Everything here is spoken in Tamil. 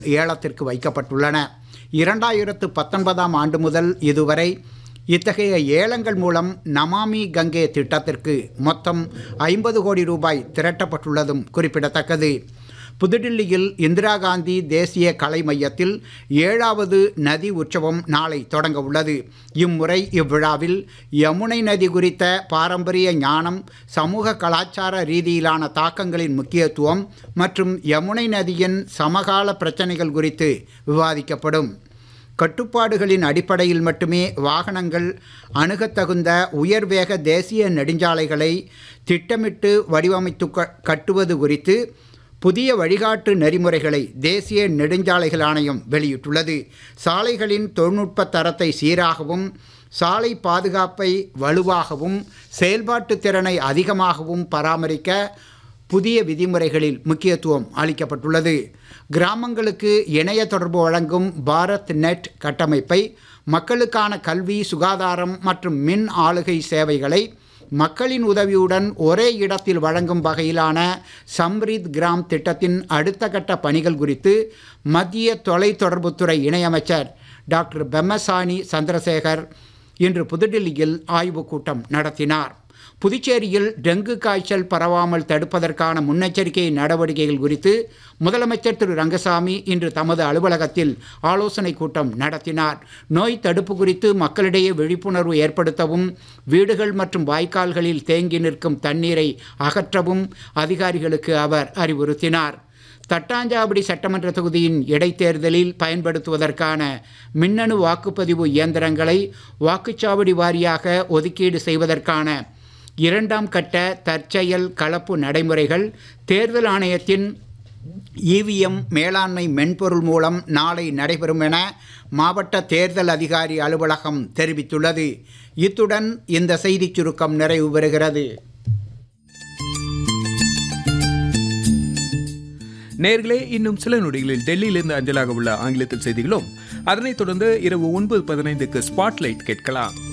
ஏலத்திற்கு வைக்கப்பட்டுள்ளன இரண்டாயிரத்து பத்தொன்பதாம் ஆண்டு முதல் இதுவரை இத்தகைய ஏலங்கள் மூலம் நமாமி கங்கே திட்டத்திற்கு மொத்தம் ஐம்பது கோடி ரூபாய் திரட்டப்பட்டுள்ளதும் குறிப்பிடத்தக்கது புதுடில்லியில் இந்திரா காந்தி தேசிய கலை மையத்தில் ஏழாவது நதி உற்சவம் நாளை தொடங்க உள்ளது இம்முறை இவ்விழாவில் யமுனை நதி குறித்த பாரம்பரிய ஞானம் சமூக கலாச்சார ரீதியிலான தாக்கங்களின் முக்கியத்துவம் மற்றும் யமுனை நதியின் சமகால பிரச்சனைகள் குறித்து விவாதிக்கப்படும் கட்டுப்பாடுகளின் அடிப்படையில் மட்டுமே வாகனங்கள் அணுகத்தகுந்த உயர்வேக தேசிய நெடுஞ்சாலைகளை திட்டமிட்டு வடிவமைத்து க- கட்டுவது குறித்து புதிய வழிகாட்டு நெறிமுறைகளை தேசிய நெடுஞ்சாலைகள் ஆணையம் வெளியிட்டுள்ளது சாலைகளின் தொழில்நுட்ப தரத்தை சீராகவும் சாலை பாதுகாப்பை வலுவாகவும் செயல்பாட்டு திறனை அதிகமாகவும் பராமரிக்க புதிய விதிமுறைகளில் முக்கியத்துவம் அளிக்கப்பட்டுள்ளது கிராமங்களுக்கு இணைய தொடர்பு வழங்கும் பாரத் நெட் கட்டமைப்பை மக்களுக்கான கல்வி சுகாதாரம் மற்றும் மின் ஆளுகை சேவைகளை மக்களின் உதவியுடன் ஒரே இடத்தில் வழங்கும் வகையிலான சம்ரித் கிராம் திட்டத்தின் அடுத்த கட்ட பணிகள் குறித்து மத்திய தொலைத்தொடர்புத்துறை இணையமைச்சர் டாக்டர் பெம்மசானி சந்திரசேகர் இன்று புதுடில்லியில் ஆய்வுக் கூட்டம் நடத்தினார் புதுச்சேரியில் டெங்கு காய்ச்சல் பரவாமல் தடுப்பதற்கான முன்னெச்சரிக்கை நடவடிக்கைகள் குறித்து முதலமைச்சர் திரு ரங்கசாமி இன்று தமது அலுவலகத்தில் ஆலோசனைக் கூட்டம் நடத்தினார் நோய் தடுப்பு குறித்து மக்களிடையே விழிப்புணர்வு ஏற்படுத்தவும் வீடுகள் மற்றும் வாய்க்கால்களில் தேங்கி நிற்கும் தண்ணீரை அகற்றவும் அதிகாரிகளுக்கு அவர் அறிவுறுத்தினார் தட்டாஞ்சாவடி சட்டமன்ற தொகுதியின் இடைத்தேர்தலில் பயன்படுத்துவதற்கான மின்னணு வாக்குப்பதிவு இயந்திரங்களை வாக்குச்சாவடி வாரியாக ஒதுக்கீடு செய்வதற்கான இரண்டாம் கட்ட தற்செயல் கலப்பு நடைமுறைகள் தேர்தல் ஆணையத்தின் இவிஎம் மேலாண்மை மென்பொருள் மூலம் நாளை நடைபெறும் என மாவட்ட தேர்தல் அதிகாரி அலுவலகம் தெரிவித்துள்ளது இத்துடன் இந்த செய்திச் சுருக்கம் நிறைவு பெறுகிறது நேர்களே இன்னும் சில நொடிகளில் டெல்லியிலிருந்து அஞ்சலாக உள்ள ஆங்கிலத்தில் செய்திகளும் அதனைத் தொடர்ந்து இரவு ஒன்பது பதினைந்துக்கு ஸ்பாட்லைட் கேட்கலாம்